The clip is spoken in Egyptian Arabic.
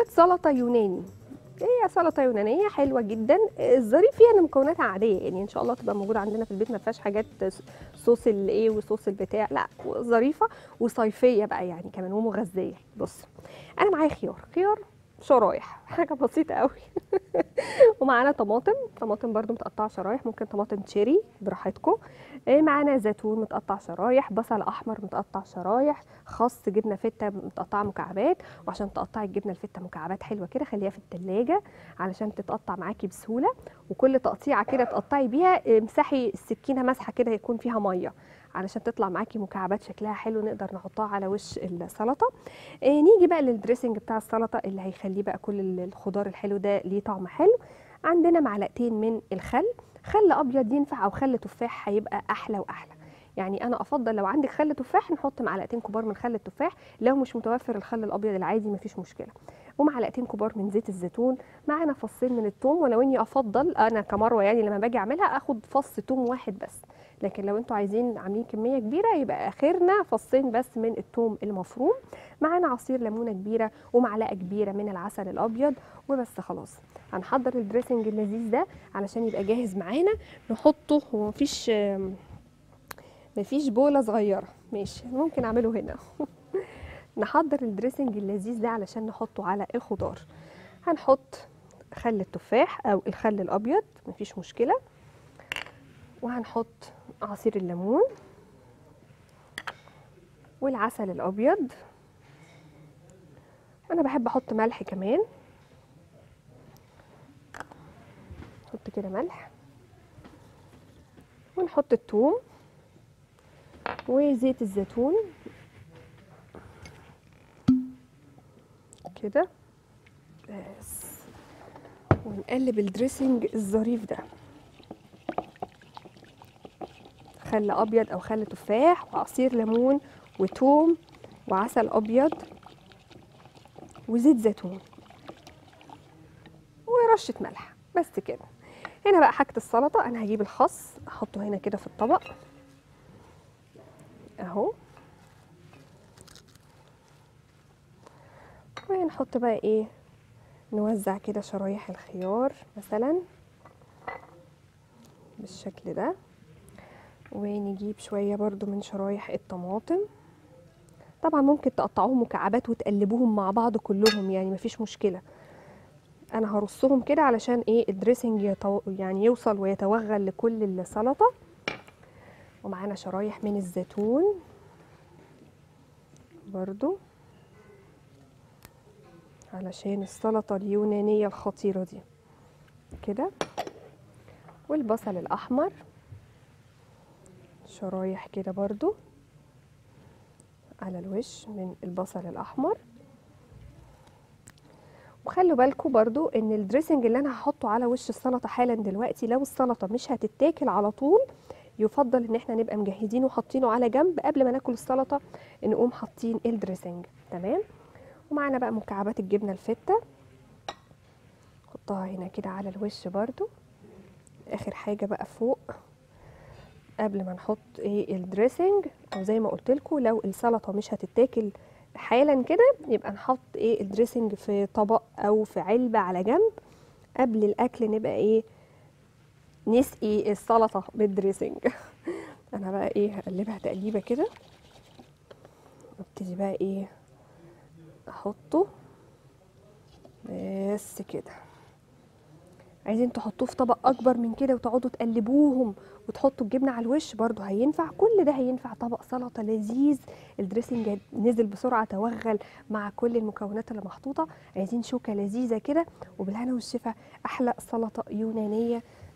مكونات سلطه يوناني هي سلطه يونانيه حلوه جدا الظريف فيها ان مكوناتها عاديه يعني ان شاء الله تبقى موجوده عندنا في البيت ما فيهاش حاجات صوص الايه وصوص البتاع لا ظريفه وصيفيه بقى يعني كمان ومغذيه بص انا معايا خيار خيار شرايح حاجه بسيطه قوي ومعانا طماطم طماطم برده متقطعه شرايح ممكن طماطم تشيري براحتكم إيه معانا زيتون متقطع شرايح بصل احمر متقطع شرايح خس جبنه فته متقطعه مكعبات وعشان تقطعي الجبنه الفته مكعبات حلوه كده خليها في التلاجة علشان تتقطع معاكي بسهوله وكل تقطيعه كده تقطعي بيها امسحي السكينه مسحه كده يكون فيها ميه علشان تطلع معاكي مكعبات شكلها حلو نقدر نحطها على وش السلطه إيه نيجي بقى للدريسنج بتاع السلطه اللي هيخليه بقى كل الخضار الحلو ده ليه طعم حلو عندنا معلقتين من الخل خل ابيض ينفع او خل تفاح هيبقى احلى واحلى يعني انا افضل لو عندك خل تفاح نحط معلقتين كبار من خل التفاح لو مش متوفر الخل الابيض العادي مفيش مشكله ومعلقتين كبار من زيت الزيتون معانا فصين من الثوم ولو اني افضل انا كمروه يعني لما باجي اعملها اخد فص ثوم واحد بس لكن لو انتوا عايزين عاملين كميه كبيره يبقى اخرنا فصين بس من الثوم المفروم معانا عصير ليمونه كبيره ومعلقه كبيره من العسل الابيض وبس خلاص هنحضر الدريسنج اللذيذ ده علشان يبقى جاهز معانا نحطه هو مفيش مفيش بوله صغيره ماشي ممكن اعمله هنا نحضر الدريسنج اللذيذ ده علشان نحطه على الخضار هنحط خل التفاح او الخل الابيض مفيش مشكله وهنحط عصير الليمون والعسل الابيض انا بحب احط ملح كمان نحط كده ملح ونحط الثوم وزيت الزيتون كده بس ونقلب الدريسنج الظريف ده خل ابيض او خل تفاح وعصير ليمون وتوم وعسل ابيض وزيت زيتون ورشه ملح بس كده هنا بقى حاجه السلطه انا هجيب الخس احطه هنا كده في الطبق اهو ونحط بقى ايه نوزع كده شرايح الخيار مثلا بالشكل ده ونجيب شوية برضو من شرايح الطماطم طبعا ممكن تقطعوهم مكعبات وتقلبوهم مع بعض كلهم يعني مفيش مشكلة انا هرصهم كده علشان ايه الدريسنج يتو... يعني يوصل ويتوغل لكل السلطة ومعانا شرايح من الزيتون برضو علشان السلطة اليونانية الخطيرة دي كده والبصل الأحمر شرايح كده برضو على الوش من البصل الأحمر وخلوا بالكم برضو ان الدريسنج اللي انا هحطه على وش السلطة حالا دلوقتي لو السلطة مش هتتاكل على طول يفضل ان احنا نبقى مجهزينه وحاطينه على جنب قبل ما ناكل السلطة نقوم حاطين الدريسنج تمام ومعانا بقى مكعبات الجبنة الفتة نحطها هنا كده على الوش برضو اخر حاجة بقى فوق قبل ما نحط ايه الدريسنج او زي ما قلت لكم لو السلطة مش هتتاكل حالا كده يبقى نحط ايه الدريسنج في طبق او في علبة على جنب قبل الاكل نبقى ايه نسقي السلطة بالدريسنج انا بقى ايه هقلبها تقليبة كده ابتدي بقى ايه احطه بس كده عايزين تحطوه في طبق اكبر من كده وتقعدوا تقلبوهم وتحطوا الجبنه على الوش برضو هينفع كل ده هينفع طبق سلطه لذيذ الدريسنج نزل بسرعه توغل مع كل المكونات اللي محطوطه عايزين شوكه لذيذه كده وبالهنا والشفا احلى سلطه يونانيه